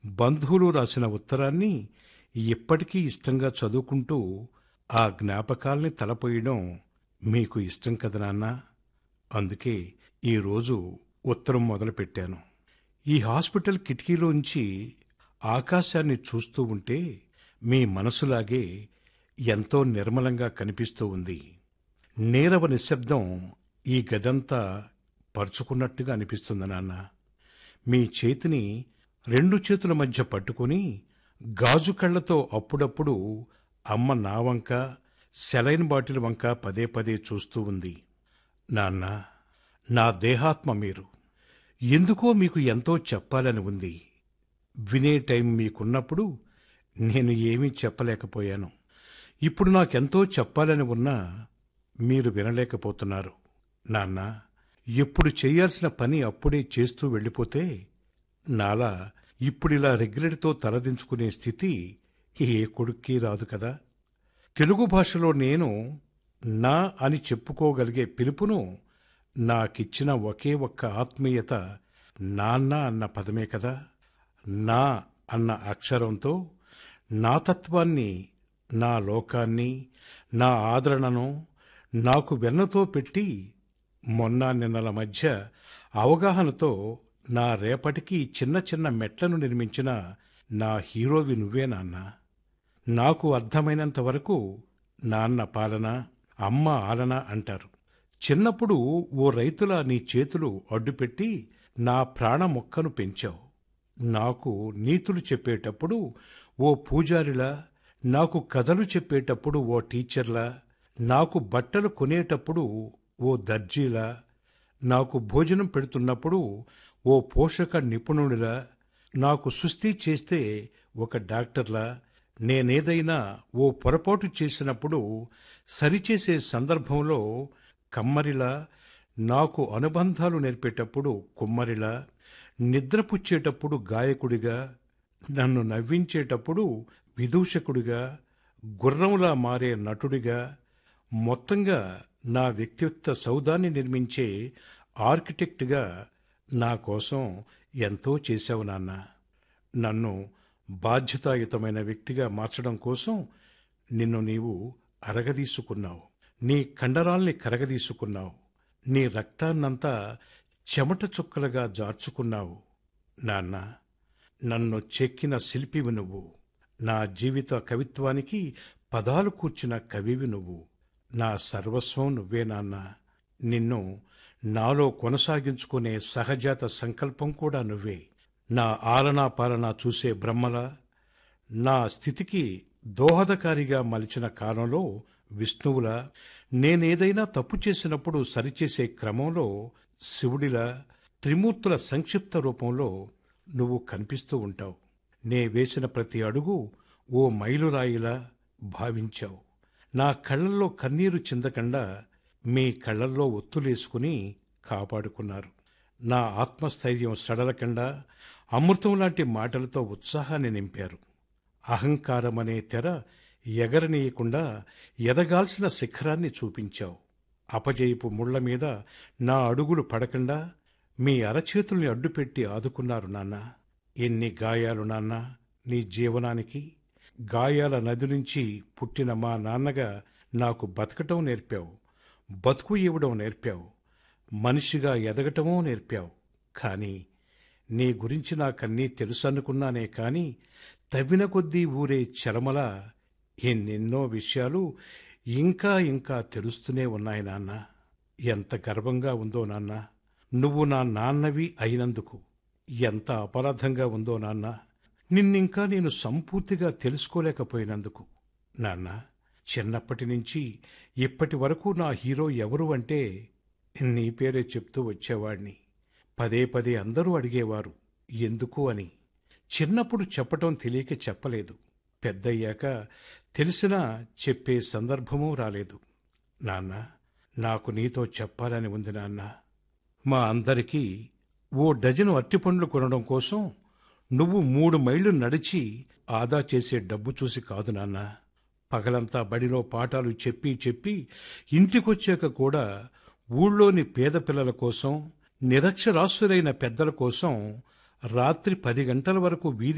బంధువులు రాసిన ఉత్తరాన్ని ఇప్పటికీ ఇష్టంగా చదువుకుంటూ ఆ జ్ఞాపకాల్ని తలపోయడం మీకు ఇష్టం కదా నాన్న అందుకే ఈరోజు ఉత్తరం మొదలుపెట్టాను ఈ హాస్పిటల్ కిటికీలోంచి ఆకాశాన్ని చూస్తూ ఉంటే మీ మనసులాగే ఎంతో నిర్మలంగా కనిపిస్తూ ఉంది నీరవ నిశ్శబ్దం ఈ గదంతా పరుచుకున్నట్టుగా అనిపిస్తుంది నాన్న మీ చేతిని రెండు చేతుల మధ్య పట్టుకుని గాజు కళ్ళతో అప్పుడప్పుడు అమ్మ నా వంక సెలైన్ బాటిల్ వంక పదే పదే చూస్తూ ఉంది నాన్న నా దేహాత్మ మీరు ఎందుకో మీకు ఎంతో చెప్పాలని ఉంది వినే టైం మీకున్నప్పుడు నేను ఏమీ చెప్పలేకపోయాను ఇప్పుడు నాకెంతో చెప్పాలని ఉన్నా మీరు వినలేకపోతున్నారు నాన్న ఎప్పుడు చేయాల్సిన పని అప్పుడే చేస్తూ వెళ్ళిపోతే నాలా ఇప్పుడిలా రెగ్రెట్తో తలదించుకునే స్థితి ఏ కొడుక్కి రాదు కదా తెలుగు భాషలో నేను నా అని చెప్పుకోగలిగే పిలుపును నాకిచ్చిన ఒకే ఒక్క ఆత్మీయత నాన్న అన్న పదమే కదా నా అన్న అక్షరంతో నా తత్వాన్ని నా లోకాన్ని నా ఆదరణను నాకు వెన్నతో పెట్టి మొన్న నిన్నల మధ్య అవగాహనతో నా రేపటికి చిన్న చిన్న మెట్లను నిర్మించిన నా హీరోవి నువ్వే నాన్న నాకు అర్థమైనంత వరకు నాన్న పాలన అమ్మ ఆలన అంటారు చిన్నప్పుడు ఓ రైతుల నీ చేతులు అడ్డుపెట్టి నా ప్రాణ మొక్కను పెంచావు నాకు నీతులు చెప్పేటప్పుడు ఓ పూజారిలా నాకు కథలు చెప్పేటప్పుడు ఓ టీచర్లా నాకు బట్టలు కొనేటప్పుడు ఓ దర్జీలా నాకు భోజనం పెడుతున్నప్పుడు ఓ పోషక నిపుణుడిలా నాకు సుస్థి చేస్తే ఒక డాక్టర్లా నేనేదైనా ఓ పొరపాటు చేసినప్పుడు సరిచేసే సందర్భంలో కమ్మరిలా నాకు అనుబంధాలు నేర్పేటప్పుడు కుమ్మరిలా నిద్రపుచ్చేటప్పుడు గాయకుడిగా నన్ను నవ్వించేటప్పుడు విదూషకుడిగా గుర్రంలా మారే నటుడిగా మొత్తంగా నా వ్యక్తిత్వ సౌదాన్ని నిర్మించే ఆర్కిటెక్ట్గా నా కోసం ఎంతో చేశావు నాన్న నన్ను బాధ్యతాయుతమైన వ్యక్తిగా మార్చడం కోసం నిన్ను నీవు అరగదీసుకున్నావు నీ కండరాల్ని కరగదీసుకున్నావు నీ రక్తాన్నంతా చెమట చుక్కలుగా జార్చుకున్నావు నాన్న నన్ను చెక్కిన శిల్పివి నువ్వు నా జీవిత కవిత్వానికి పదాలు కూర్చిన కవివి నువ్వు నా సర్వస్వం నువ్వే నాన్న నిన్ను నాలో కొనసాగించుకునే సహజాత సంకల్పం కూడా నువ్వే నా ఆలనా పాలన చూసే బ్రహ్మల నా స్థితికి దోహదకారిగా మలిచిన కాలంలో విష్ణువులా నేనేదైనా తప్పు చేసినప్పుడు సరిచేసే క్రమంలో శివుడిలా త్రిమూర్తుల సంక్షిప్త రూపంలో నువ్వు కనిపిస్తూ ఉంటావు నే వేసిన ప్రతి అడుగు ఓ మైలురాయిలా భావించావు నా కళ్ళల్లో కన్నీరు చిందకుండా మీ కళ్ళల్లో ఒత్తులేసుకుని కాపాడుకున్నారు నా ఆత్మస్థైర్యం సడలకుండా అమృతం లాంటి మాటలతో ఉత్సాహాన్ని నింపారు అహంకారమనే తెర ఎగరనీయకుండా ఎదగాల్సిన శిఖరాన్ని చూపించావు అపజయపు ముళ్ల మీద నా అడుగులు పడకుండా మీ అరచేతుల్ని అడ్డుపెట్టి ఆదుకున్నారు నాన్న ఎన్ని గాయాలు నాన్న నీ జీవనానికి గాయాల నది నుంచి పుట్టిన మా నాన్నగా నాకు బతకటం నేర్పావు బతుకు ఇవ్వడం నేర్పావు మనిషిగా ఎదగటమూ నేర్పావు కానీ నీ గురించి నాకన్నీ తెలుసనుకున్నానే కాని తవ్విన కొద్దీ ఊరే చరమల ఎన్నెన్నో విషయాలు ఇంకా ఇంకా తెలుస్తూనే ఉన్నాయి నాన్న ఎంత గర్వంగా ఉందో నాన్న నువ్వు నా నాన్నవి అయినందుకు ఎంత అపరాధంగా ఉందో నాన్న నిన్నింకా నేను సంపూర్తిగా తెలుసుకోలేకపోయినందుకు నాన్న చిన్నప్పటి నుంచి ఇప్పటి వరకు నా హీరో ఎవరు అంటే నీ పేరే చెప్తూ వచ్చేవాణ్ణి పదే పదే అందరూ అడిగేవారు ఎందుకు అని చిన్నప్పుడు చెప్పటం తెలియక చెప్పలేదు పెద్దయ్యాక తెలిసినా చెప్పే సందర్భమూ రాలేదు నాన్న నాకు నీతో చెప్పాలని ఉంది నాన్న మా అందరికీ ఓ డజను అరటిపండ్లు కొనడం కోసం నువ్వు మూడు మైళ్ళు నడిచి ఆదా చేసే డబ్బు చూసి కాదు నాన్న పగలంతా బడిలో పాఠాలు చెప్పి చెప్పి ఇంటికొచ్చాక కూడా ఊళ్ళోని పేద పిల్లల కోసం నిరక్షరాస్యులైన పెద్దల కోసం రాత్రి పది గంటల వరకు వీధి